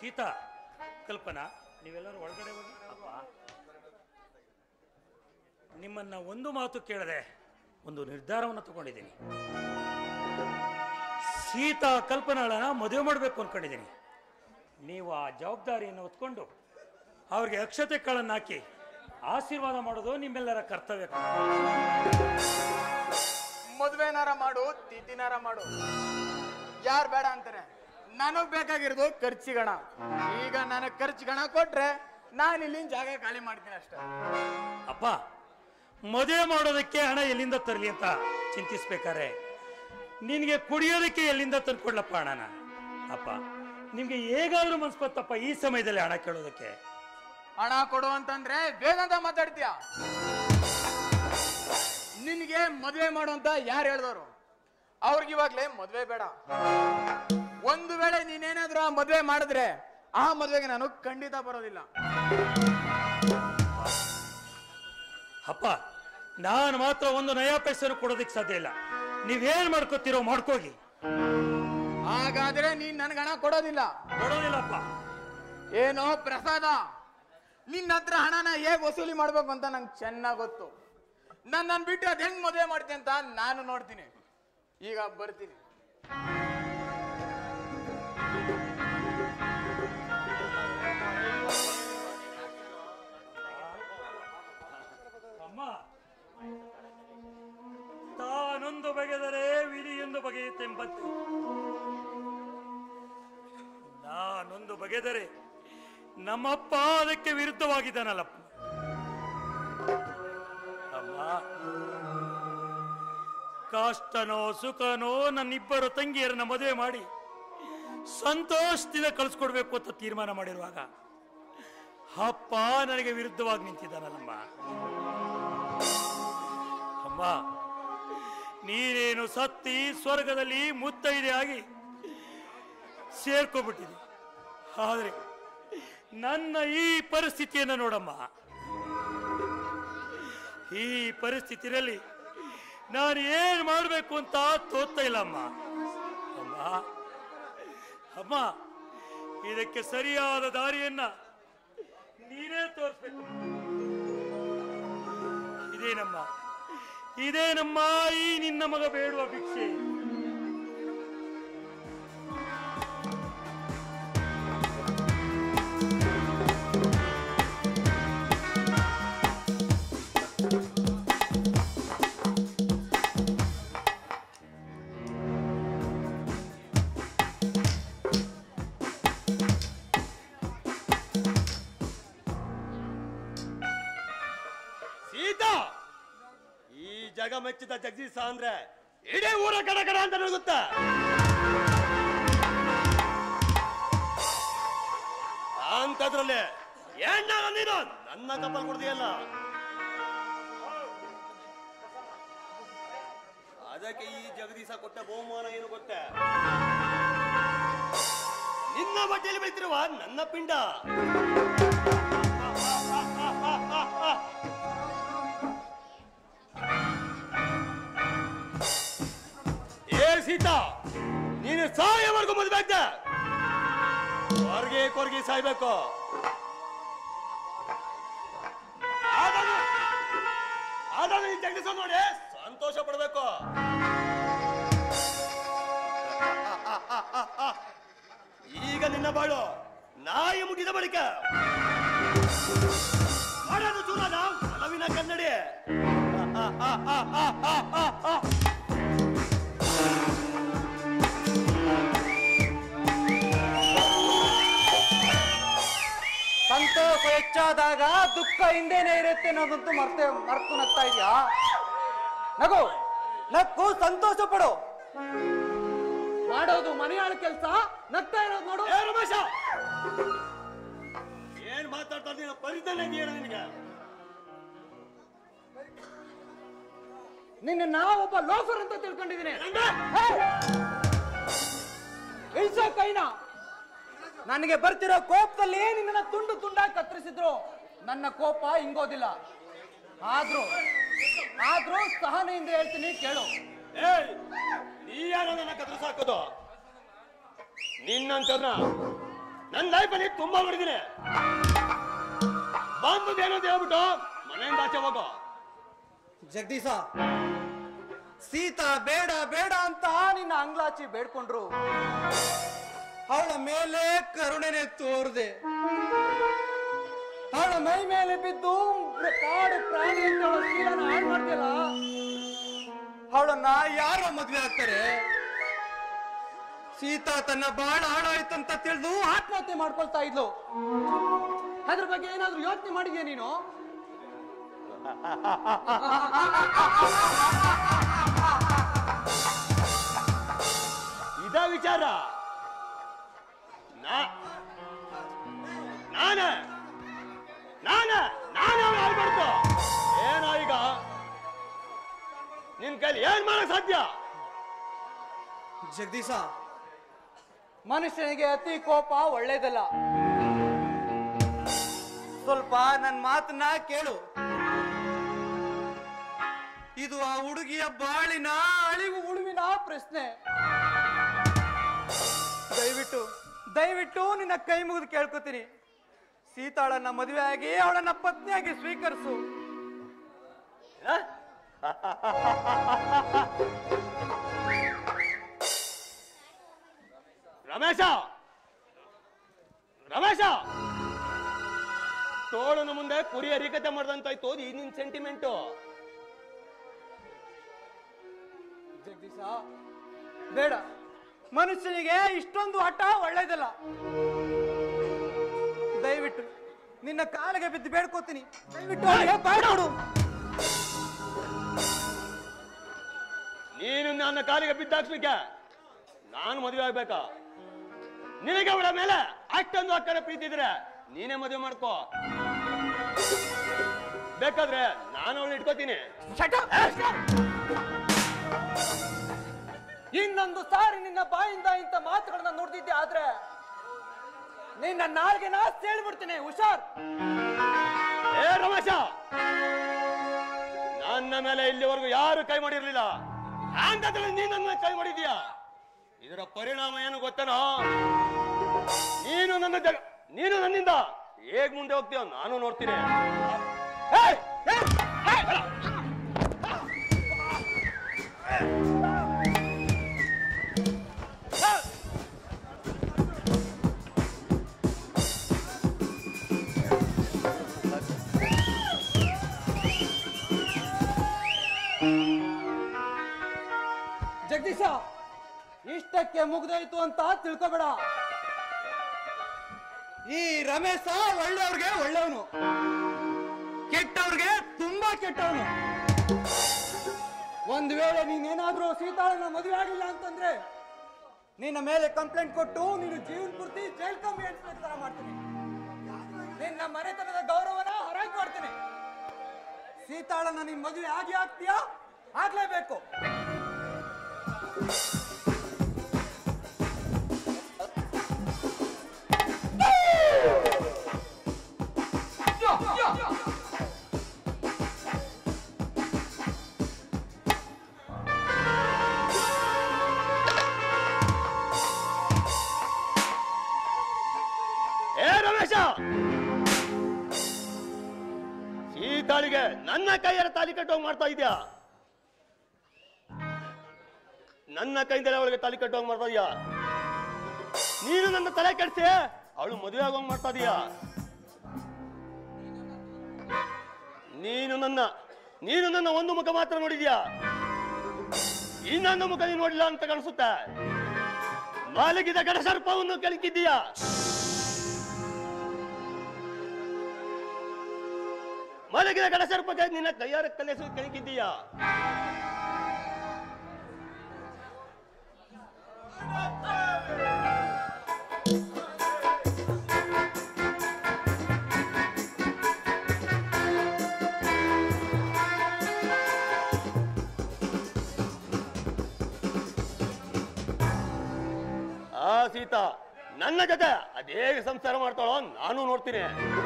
ಸೀತಾ ಕಲ್ಪನಾ ನೀವೆಲ್ಲರೂ ಒಳಗಡೆ ಹೋಗಿ ನಿಮ್ಮನ್ನ ಒಂದು ಮಾತು ಕೇಳದೆ ಒಂದು ನಿರ್ಧಾರವನ್ನು ತಗೊಂಡಿದ್ದೀನಿ ಸೀತಾ ಕಲ್ಪನಾಳನ್ನ ಮದುವೆ ಮಾಡಬೇಕು ಅನ್ಕೊಂಡಿದ್ದೀನಿ ನೀವು ಆ ಜವಾಬ್ದಾರಿಯನ್ನು ಹೊತ್ಕೊಂಡು ಅವ್ರಿಗೆ ಅಕ್ಷತೆ ಕಾಳನ್ನು ಹಾಕಿ ಆಶೀರ್ವಾದ ಮಾಡೋದು ನಿಮ್ಮೆಲ್ಲರ ಕರ್ತವ್ಯ ಮದ್ವೆನಾರ ಮಾಡು ತಿಥಿನಾರ ಮಾಡು ಯಾರು ಬೇಡ ಅಂತಾರೆ ನನಗ್ ಬೇಕಾಗಿರೋದು ಖರ್ಚಿಗಣ ಈಗ ನನಗ್ ಖರ್ಚಿಗಣ ಕೊಟ್ರೆ ನಾನು ಇಲ್ಲಿನ ಜಾಗ ಖಾಲಿ ಮಾಡ್ತೀನಿ ಅಷ್ಟೇ ಅಪ್ಪ ಮದುವೆ ಮಾಡೋದಕ್ಕೆ ಹಣ ಎಲ್ಲಿಂದ ತರಲಿ ಅಂತ ಚಿಂತಿಸ್ಬೇಕಾರೆ ನಿನಗೆ ಕುಡಿಯೋದಕ್ಕೆ ಎಲ್ಲಿಂದ ತಂದ್ಕೊಡ್ಲಪ್ಪ ಹಣನ ಅಪ್ಪ ನಿಮ್ಗೆ ಹೇಗಾದ್ರೂ ಮನ್ಸ್ಬತ್ತಪ್ಪ ಈ ಸಮಯದಲ್ಲಿ ಹಣ ಕೇಳೋದಕ್ಕೆ ಹಣ ಕೊಡು ಅಂತಂದ್ರೆ ವೇದಾಂತ ಮಾತಾಡ್ತೀಯ ನಿನ್ಗೆ ಮದ್ವೆ ಮಾಡು ಅಂತ ಯಾರು ಹೇಳ್ದವ್ರು ಅವ್ರಿಗೆ ಇವಾಗ್ಲೇ ಮದ್ವೆ ಬೇಡ ಒಂದು ವೇಳೆ ನೀನೇನಾದ್ರೂ ಆ ಮದ್ವೆ ಮಾಡಿದ್ರೆ ಆ ಮದ್ವೆಗೆ ನಾನು ಖಂಡಿತ ಬರೋದಿಲ್ಲ ಅಪ್ಪ ನಾನು ಮಾತ್ರ ಒಂದು ನಯಾ ಪೈಸೆನೂ ಕೊಡೋದಕ್ಕೆ ಸಾಧ್ಯ ಇಲ್ಲ ನೀವೇನ್ ಮಾಡ್ಕೋತೀರೋ ಮಾಡ್ಕೋಗಿ ಹಾಗಾದ್ರೆ ನೀನ್ ನನ್ಗೆ ಹಣ ಕೊಡೋದಿಲ್ಲ ಕೊಡೋದಿಲ್ಲಪ್ಪ ಏನೋ ಪ್ರಸಾದ ನಿನ್ನ ಹತ್ರ ಹಣನ ಹೇಗ್ ವಸೂಲಿ ಮಾಡ್ಬೇಕು ಅಂತ ನಂಗೆ ಚೆನ್ನಾಗ್ ಗೊತ್ತು ನನ್ನನ್ನು ಬಿಟ್ಟು ಅದ್ ಹೆಂಗ್ ಮದುವೆ ಮಾಡ್ತೀನಿ ಅಂತ ನಾನು ನೋಡ್ತೀನಿ ಈಗ ಬರ್ತೀನಿ ಅಮ್ಮ ತಾನೊಂದು ಬಗೆದರೆ ವಿಧಿಯೊಂದು ಬಗೆಯುತ್ತೆಂಬಂತೆ ನಾನೊಂದು ಬಗೆದರೆ ನಮ್ಮಪ್ಪ ಅದಕ್ಕೆ ವಿರುದ್ಧವಾಗಿದ್ದಾನಲ್ಲಪ್ಪ ಅಮ್ಮ ಕಷ್ಟನೋ ಸುಖನೋ ನನ್ನಿಬ್ಬರು ತಂಗಿಯರನ್ನ ಮದುವೆ ಮಾಡಿ ಸಂತೋಷದಿಂದ ಕಳಿಸ್ಕೊಡ್ಬೇಕು ಅಂತ ತೀರ್ಮಾನ ಮಾಡಿರುವಾಗ ಅಪ್ಪ ನನಗೆ ವಿರುದ್ಧವಾಗಿ ನಿಂತಿದ್ದಾನಲ್ಲಮ್ಮ ಅಮ್ಮ ನೀನೇನು ಸತ್ತಿ ಸ್ವರ್ಗದಲ್ಲಿ ಮುತ್ತೈದೆ ಆಗಿ ಸೇರ್ಕೊಬಿಟ್ಟಿದೆ ಆದರೆ ನನ್ನ ಈ ಪರಿಸ್ಥಿತಿಯನ್ನು ನೋಡಮ್ಮ ಈ ಪರಿಸ್ಥಿತಿಯಲ್ಲಿ ನಾನು ಏನು ಮಾಡಬೇಕು ಅಂತ ತೋರ್ತಾ ಇಲ್ಲ ಅಮ್ಮ ಅಮ್ಮ ಅಮ್ಮ ಇದಕ್ಕೆ ಸರಿಯಾದ ದಾರಿಯನ್ನ ನೀನೇ ತೋರಿಸ್ಬೇಕು ಇದೇನಮ್ಮ ಇದೇನಮ್ಮ ಈ ನಿನ್ನ ಮಗ ಬೇಡುವ ಭಿಕ್ಷೆ ಸೀತಾ ಈ ಜಗ ಮೆಚ್ಚಿದ ಜಗದೀಶ ಅಂದ್ರೆ ಇಡೀ ಊರ ಕಡ ಕಡ ಅಂತ ನಗುತ್ತ ಅಂತದ್ರಲ್ಲಿ ಏನ ನೀನು ನನ್ನ ಕಪಲ್ ಕೊಡ್ದಿಯಲ್ಲ ಅದಕ್ಕೆ ಈ ಜಗದೀಶ ಕೊಟ್ಟ ಬಹುಮಾನ ಏನು ಗೊತ್ತೇ ನಿನ್ನ ಬಟ್ಟೆಯಲ್ಲಿ ಬೆಳಿತಿರುವ ನನ್ನ ಪಿಂಡ ಏ ಸೀತಾ ನೀನು ಸಾಯವರೆಗೂ ಮದುವೆ ಆಗ್ದೆ ಕೊರ್ಗೆ ಕೊರ್ಗೆ ಸಾಯ್ಬೇಕು ಆದಾಗ- ಆದಾಗ ನೀನ್ ಜಗದೀಶ ನೋಡಿ ಸಂತೋಷ ಪಡ್ಬೇಕು ಈಗ ನಿನ್ನ ಬಾಳು ನಾಯಿ ಮುಗಿದ ಬಳಿಕ ಮಾಡೋದು ಚೂರಾದ ಒಲವಿನ ಕನ್ನಡಿ ಸಂತೋಷ ಹೆಚ್ಚಾದಾಗ ದುಃಖ ಹಿಂದೆನೆ ಇರುತ್ತೆ ಅನ್ನೋದಂತೂ ಮರ್ತೆ ಮರ್ತು ನಗ್ತಾ ಇದೆಯಾ ನಗು ನಕ್ಕು ಸಂತೋಷ ಪಡು ಮಾಡೋದು ಮನೆಯಾಳ ಕೆಲಸ ನಗ್ತಾ ಇರೋದು ನೋಡು ಏ ರಮೇಶ ಏನ್ ಮಾತಾಡ್ತಾ ನೀನು ಪರಿತನೆ ಇದೆಯಾ ನಿನಗೆ ನಿನ್ನ ನಾ ಒಬ್ಬ ಲೋಫರ್ ಅಂತ ತಿಳ್ಕೊಂಡಿದ್ದೀನಿ ಹೆಂಗೆ? ಇಳ್ಸೋ ಕೈನ ನನಗೆ ಬರ್ತಿರೋ ಕೋಪದಲ್ಲಿ ನಿನ್ನ ತುಂಡು ತುಂಡಾಗಿ ಕತ್ತರಿಸಿದ್ರು ನನ್ನ ಕೋಪ ಹಿಂಗೋದಿಲ್ಲ ಆದ್ರೂ ಆದ್ರೂ ಸಹನೆಯಿಂದ ಹೇಳ್ತೀನಿ ಕೇಳು ಏಯ್ ನೀ ಯಾರೋ ನನ್ನ ಕತ್ರ ಸಾಕೋದು ನಿನ್ನಂತರ್ನ ನನ್ನ ಲೈಫಲ್ಲಿ ತುಂಬಾ ಮಾಡಿದ್ದೀನಿ ಬಂದದೇನೋ ಅಂತ ಹೇಳ್ಬಿಟ್ಟು ಮನೆಯಿಂದ ಆಚೆ ಹೋಗೋ ಜಗದೀಶ ಸೀತಾ ಬೇಡ ಬೇಡ ಅಂತ ನಿನ್ನ ಅಂಗ್ಲಾಚಿ ಬೇಡ್ಕೊಂಡ್ರು ಅವಳ ಮೇಲೆ ಕರುಣೆನೆ ತೋರ್ದೆ ಅವಳ ಮೈ ಮೇಲೆ ಬಿದ್ದು ಕಾಡು ಪ್ರಾಣಿ ಅಂತ ಅವಳ ಶೀಲನ ಹಾಳು ಮಾಡ್ತಿಲ್ಲ ಅವಳನ್ನ ಯಾರೋ ಮದ್ವೆ ಆಗ್ತಾರೆ ಸೀತಾ ತನ್ನ ಬಾಳ ಹಾಳಾಯ್ತಂತ ತಿಳಿದು ಆತ್ಮಹತ್ಯೆ ಮಾಡ್ಕೊಳ್ತಾ ಇದ್ಲು ಅದ್ರ ಬಗ್ಗೆ ಏನಾದ್ರೂ ಯೋಚನೆ ಮಾಡಿದ್ಯಾ ನೀನು ಇದ ವಿಚಾರ ನಾ ನಾನ ನಾನ ನಾನೇ ಆಗ್ಬಾರ್ದು ಏನೋ ಈಗ ನಿನ್ ಕೈಲಿ ಏನ್ ಮಾಡಕ್ ಸಾಧ್ಯ ಜಗದೀಶ ಮನುಷ್ಯನಿಗೆ ಅತಿ ಕೋಪ ಒಳ್ಳೇದಲ್ಲ ಸ್ವಲ್ಪ ನನ್ನ ಮಾತನ್ನ ಕೇಳು ಇದು ಆ ಹುಡುಗಿಯ ಬಾಳಿನ ಅಳಿವು ಉಳುವಿನ ಪ್ರಶ್ನೆ ದಯವಿಟ್ಟು ದಯವಿಟ್ಟು ನಿನ್ನ ಕೈ ಮುಗಿದು ಕೇಳ್ಕೊತೀನಿ ಸೀತಾಳನ್ನ ಮದುವೆ ಆಗಿ ಅವಳನ್ನ ಪತ್ನಿಯಾಗಿ ಸ್ವೀಕರಿಸು ಹ? ರಮೇಶ ರಮೇಶ ತೋಳನ ಮುಂದೆ ಕುರಿ ಅರಿಕತೆ ಮಾಡ್ದಂತಾಯ್ತು ಈ ನಿನ್ ಸೆಂಟಿಮೆಂಟು ಜಗದೀಶ ಬೇಡ ಮನುಷ್ಯನಿಗೆ ಇಷ್ಟೊಂದು ಹಠ ಒಳ್ಳೇದಲ್ಲ ದಯವಿಟ್ಟು ನಿನ್ನ ಕಾಲಿಗೆ ಬಿದ್ದು ಬೇಡ್ಕೋತೀನಿ ದಯವಿಟ್ಟು ಅವಳಿಗೆ ಬಾಯ್ ಕೊಡು ನೀನು ನನ್ನ ಕಾಲಿಗೆ ಬಿದ್ದಾಕ್ಸ್ಲಿಕ್ಕೆ ನಾನು ಮದುವೆ ಆಗ್ಬೇಕಾ ನಿನಗೆ ಅವಳ ಮೇಲೆ ಅಷ್ಟೊಂದು ಅಕ್ಕರ ಪ್ರೀತಿ ಇದ್ರೆ ನೀನೇ ಮದುವೆ ಮಾಡ್ಕೋ ಬೇಕಾದ್ರೆ ನಾನು ಅವಳು ಇಟ್ಕೋತೀನಿ ಇನ್ನೊಂದು ಸಾರಿ ನಿನ್ನ ಬಾಯಿಂದ ಇಂಥ ಮಾತುಗಳನ್ನ ನೋಡ್ತಿದ್ದೆ ಆದ್ರೆ ನಿನ್ನ ನಾಲ್ಗೆ ನಾ ಸೇಳ್ಬಿಡ್ತೀನಿ ಹುಷಾರ್ ಏ ರಮೇಶ ನನ್ನ ಮೇಲೆ ಇಲ್ಲಿವರೆಗೂ ಯಾರು ಕೈ ಮಾಡಿರ್ಲಿಲ್ಲ ಹ್ಯಾಂಗಾದ್ರೆ ನೀನ್ ನನ್ನ ಕೈ ಮಾಡಿದ್ಯಾ ಇದರ ಪರಿಣಾಮ ಏನು ಗೊತ್ತೇನೋ ನೀನು ನನ್ನ ಜಗ ನೀನು ನನ್ನಿಂದ ಹೇಗ್ ಮುಂದೆ ಹೋಗ್ತೀಯೋ ನಾನು ನೋಡ್ತೀನಿ ಏಯ್! ಏಯ್! ಏಯ್! ಅಲ್ಲ! ಏಯ್! ಜಗದೀಶ ಇಷ್ಟಕ್ಕೆ ಮುಗ್ದೋಯ್ತು ಅಂತ ತಿಳ್ಕೊಬೇಡ ಈ ರಮೇಶ ಒಳ್ಳೆಯವ್ರಿಗೆ ಒಳ್ಳೆಯವನು ಕೆಟ್ಟವ್ರಿಗೆ ತುಂಬಾ ಕೆಟ್ಟವನು ಒಂದು ವೇಳೆ ನೀನೇನಾದ್ರೂ ಸೀತಾಳನ್ನ ಮದುವೆ ಆಗಿಲ್ಲ ಅಂತಂದ್ರೆ ನಿನ್ನ ಮೇಲೆ ಕಂಪ್ಲೇಂಟ್ ಕೊಟ್ಟು ನೀನು ಜೀವನ ಪೂರ್ತಿ ಜೈಲ್ ಕಮ್ಮಿ ತರ ಮಾಡ್ತೀನಿ ನಿನ್ನ ಮನೆತನದ ಗೌರವನ ಹರಾಜ್ ಮಾಡ್ತೀನಿ ಸೀತಾಳನ್ನ ನೀನ್ ಮದುವೆ ಆಗಿ ಆಗ್ತೀಯಾ ಆಗ್ಲೇಬೇಕು ಏ ರಮೇಶ ಸೀತಾಳಿಗೆ ನನ್ನ ಕೈಯರ ತಾಲಿ ಕಟ್ಟೋಂಗ್ ಮಾಡ್ತಾ ಇದ್ಯಾ ನನ್ನ ಕೈಯಿಂದಲೇ ಅವಳಿಗೆ ತಾಲಿ ಕಟ್ಟೋಂಗ್ ಮಾಡ್ತಾ ಇದೀಯಾ ನೀನು ನನ್ನ ತಲೆ ಕೆಡಿಸಿ ಅವಳು ಮದುವೆ ಆಗೋಂಗ್ ಮಾಡ್ತಾ ಇದೀಯಾ ನೀನು ನನ್ನ ನೀನು ನನ್ನ ಒಂದು ಮುಖ ಮಾತ್ರ ನೋಡಿದ್ಯಾ ಇನ್ನೊಂದು ಮುಖ ನೀನು ನೋಡಿಲ್ಲ ಅಂತ ಕಾಣಿಸುತ್ತೆ ಮಲಗಿದ ಗಡಸರ್ಪವನ್ನು ಕೆಳಕಿದ್ದೀಯಾ ಮಲಗಿದ ಗಡಸರ್ಪಕ್ಕೆ ನಿನ್ನ ಕೈಯಾರ ಕಲೆಸು ಕೆಳಕಿದ್ದೀಯಾ ಆ ಸೀತಾ ನನ್ನ ಜೊತೆ ಅದೇ ಸಂಸಾರ ಮಾಡ್ತಾಳೋ ನಾನು ನೋಡ್ತೀನಿ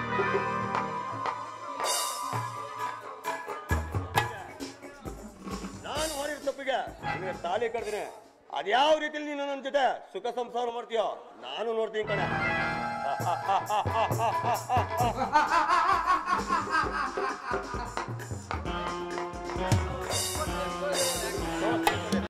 ನಾನು ಮಾಡಿದ ತಪ್ಪಿಗೆ ನಿನಗೆ ತಾಲಿ ಕಡ್ತೀನಿ ಅದ್ಯಾವ ರೀತಿಲಿ ನೀನು ನನ್ನ ಜೊತೆ ಸುಖ ಸಂಸಾರ ಮಾಡ್ತೀಯೋ ನಾನು ನೋಡ್ತೀನಿ ಕಣೆ